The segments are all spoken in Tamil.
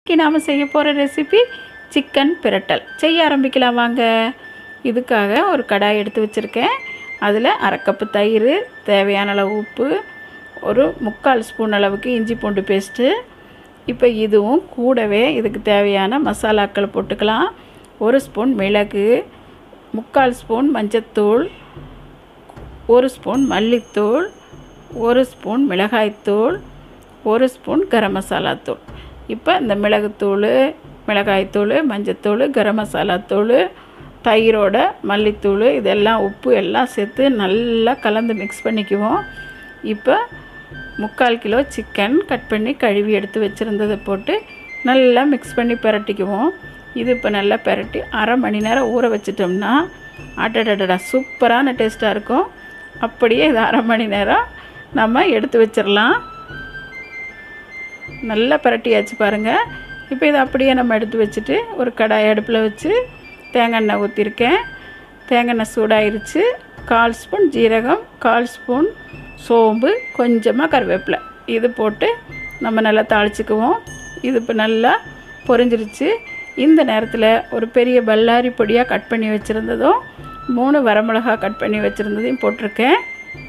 இன்றைக்கி நாம் செய்ய போகிற ரெசிபி சிக்கன் பிரட்டல் செய்ய ஆரம்பிக்கலாம் வாங்க இதுக்காக ஒரு கடாய் எடுத்து வச்சுருக்கேன் அதில் அரை கப்பு தயிர் தேவையான அளவு உப்பு ஒரு முக்கால் ஸ்பூன் அளவுக்கு இஞ்சி பூண்டு பேஸ்ட்டு இப்போ இதுவும் கூடவே இதுக்கு தேவையான மசாலாக்கள் போட்டுக்கலாம் ஒரு ஸ்பூன் மிளகு முக்கால் ஸ்பூன் மஞ்சத்தூள் ஒரு ஸ்பூன் மல்லித்தூள் ஒரு ஸ்பூன் மிளகாய்த்தூள் ஒரு ஸ்பூன் கரம் மசாலா தூள் இப்போ இந்த மிளகுத்தூள் மிளகாய்த்தூள் மஞ்சத்தூள் கரம் மசாலா தூள் தயிரோட மல்லித்தூள் இதெல்லாம் உப்பு எல்லாம் சேர்த்து நல்லா கலந்து மிக்ஸ் பண்ணிக்குவோம் இப்போ முக்கால் கிலோ சிக்கன் கட் பண்ணி கழுவி எடுத்து வச்சுருந்ததை போட்டு நல்லா மிக்ஸ் பண்ணி பிரட்டிக்குவோம் இது இப்போ நல்லா பிரட்டி அரை மணி நேரம் ஊற வச்சிட்டோம்னா அடடடடா சூப்பரான டேஸ்ட்டாக இருக்கும் அப்படியே இது அரை மணி நேரம் நம்ம எடுத்து வச்சிடலாம் நல்லா பிரட்டியாச்சு பாருங்கள் இப்போ இதை அப்படியே நம்ம எடுத்து வச்சுட்டு ஒரு கடாய் அடுப்பில் வச்சு தேங்காய் எண்ணெய் ஊற்றிருக்கேன் தேங்காய் எண்ணெய் சூடாயிருச்சு கால் ஸ்பூன் ஜீரகம் கால் ஸ்பூன் சோம்பு கொஞ்சமாக கருவேப்பிலை இது போட்டு நம்ம நல்லா தாளிச்சுக்குவோம் இது இப்போ நல்லா பொரிஞ்சிருச்சு இந்த நேரத்தில் ஒரு பெரிய பல்லாரி பொடியாக கட் பண்ணி வச்சுருந்ததும் மூணு வரமிளகா கட் பண்ணி வச்சுருந்ததையும் போட்டிருக்கேன்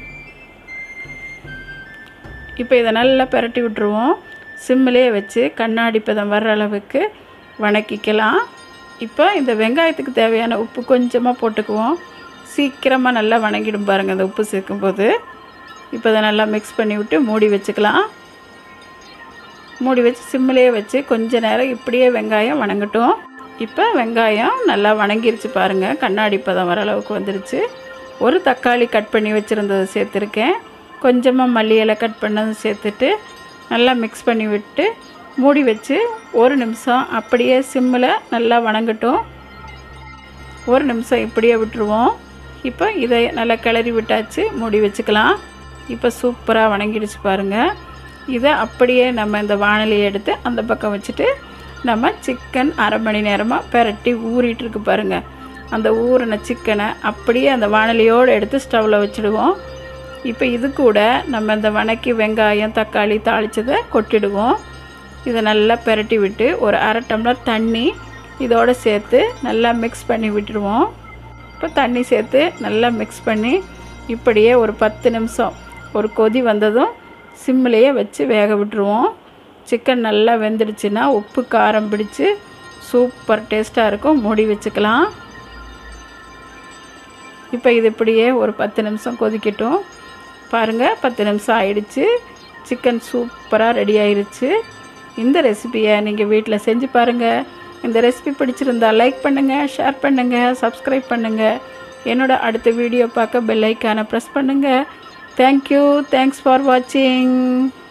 இப்போ இதை நல்லா பிரட்டி விட்டுருவோம் சிம்மிலே வச்சு கண்ணாடி பதம் வர்ற அளவுக்கு வணக்கிக்கலாம் இப்போ இந்த வெங்காயத்துக்கு தேவையான உப்பு கொஞ்சமாக போட்டுக்குவோம் சீக்கிரமாக நல்லா வணங்கிடும் பாருங்கள் அந்த உப்பு சேர்க்கும்போது இப்போ இதை நல்லா மிக்ஸ் பண்ணி விட்டு மூடி வச்சுக்கலாம் மூடி வச்சு சிம்மிலே வச்சு கொஞ்ச நேரம் இப்படியே வெங்காயம் வணங்கட்டும் இப்போ வெங்காயம் நல்லா வணங்கிருச்சு பாருங்கள் கண்ணாடி பதம் வர அளவுக்கு வந்துருச்சு ஒரு தக்காளி கட் பண்ணி வச்சுருந்ததை சேர்த்துருக்கேன் கொஞ்சமாக மல்லி இலை கட் பண்ணதை சேர்த்துட்டு நல்லா மிக்ஸ் பண்ணி விட்டு மூடி வச்சு ஒரு நிமிஷம் அப்படியே சிம்மில் நல்லா வணங்கட்டும் ஒரு நிமிஷம் இப்படியே விட்டுருவோம் இப்போ இதை நல்லா கிளறி விட்டாச்சு மூடி வச்சுக்கலாம் இப்போ சூப்பராக வணங்கிடுச்சு பாருங்கள் இதை அப்படியே நம்ம இந்த வானலியை எடுத்து அந்த பக்கம் வச்சுட்டு நம்ம சிக்கன் அரை மணி நேரமாக பெரட்டி ஊறிட்டுருக்கு பாருங்கள் அந்த ஊறின சிக்கனை அப்படியே அந்த வானலியோடு எடுத்து ஸ்டவ்வில் வச்சுடுவோம் இப்போ இது கூட நம்ம இந்த வணக்கி வெங்காயம் தக்காளி தாளித்ததை கொட்டிடுவோம் இதை நல்லா பெரட்டி விட்டு ஒரு அரை டம்ளர் தண்ணி இதோடு சேர்த்து நல்லா மிக்ஸ் பண்ணி விட்டுருவோம் இப்போ தண்ணி சேர்த்து நல்லா மிக்ஸ் பண்ணி இப்படியே ஒரு பத்து நிமிஷம் ஒரு கொதி வந்ததும் சிம்மிலேயே வச்சு வேக விட்டுருவோம் சிக்கன் நல்லா வெந்துடுச்சுன்னா உப்பு காரம் பிடிச்சி சூப்பர் டேஸ்ட்டாக இருக்கும் மூடி வச்சுக்கலாம் இப்போ இது இப்படியே ஒரு பத்து நிமிஷம் கொதிக்கட்டும் பாருங்கள் பத்து நிமிஷம் ஆயிடுச்சு சிக்கன் சூப்பராக ரெடி ஆயிருச்சு இந்த ரெசிபியை நீங்கள் வீட்டில் செஞ்சு பாருங்கள் இந்த ரெசிபி பிடிச்சிருந்தா லைக் பண்ணுங்கள் ஷேர் பண்ணுங்கள் சப்ஸ்கிரைப் பண்ணுங்கள் என்னோடய அடுத்த வீடியோ பார்க்க பெல் ஐக்கானை ப்ரெஸ் பண்ணுங்கள் தேங்க்யூ தேங்க்ஸ் ஃபார் வாட்சிங்